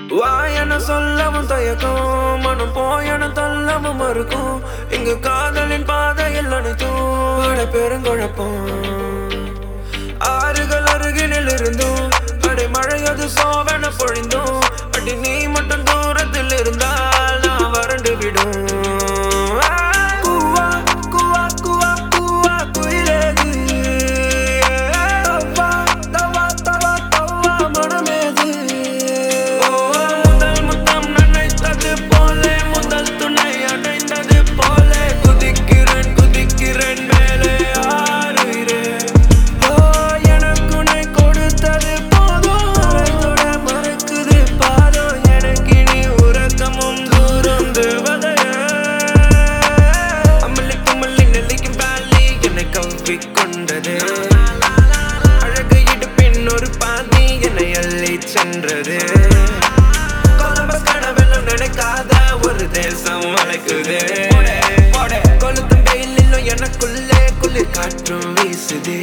வாயன சொல்லவும் தயக்கம் மனம் போயன தள்ளவும் மறுக்கும் இங்கு காதலின் பாதையில் அனைத்தும் அட பெருங்குழப்பம் ஆறுகள் அருகினில் இருந்தும் அடைமழை அது சோவன பொழிந்தும் அடி நீ மட்டும் தூரத்தில் இருந்தால் நான் வறண்டு விடும் கூவா, கூவா, கூவா, கூவா, குயிலேது. தவ்வா, தவ்வா, தவ்வா, தவ்வா, மனமேது. முதல் முத்தம் நினைத்தது போலே முதல் துணை அடைந்தது போலே குதிக்கிறேன் குதிக்கிறேன் மேலே ஆறுகிறே ஓ எனக்குனை கொடுத்தது போதும் அரைத்தொட மறக்குது பாதம் எனக்கு நீ உறக்கமும் தூரம் தேவதையே அம்மலி கும்மலி நெல்லிக்கும் வேலி என்னை கவ்விக் கொண்டது அழகு இடுப்பின் ஒரு பாதி என்னை அள்ளி சென்றது கொலம்பஸ் கனவெல்லாம் நினைக்காத ஒரு தேசம் அழைக்குது கொளுத்தும் வெயிலிலும் எனக்குள்ளே குளிர் காற்றும் வீசுதே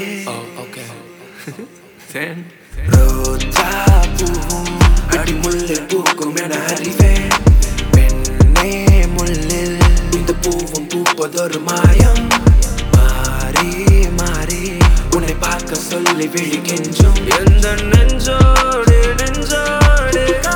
ரோஜா பூவும் அடி முள்ளில் பூக்கும் என அறிவேன் பெண்ணே முள்ளில் இந்த பூவும் பூப்பதொரு மாயம் மாறி மாறி உன்னை பார்க்க சொல்லி விழிக்கின்றும் எந்த நெஞ்சோடு நெஞ்சோடு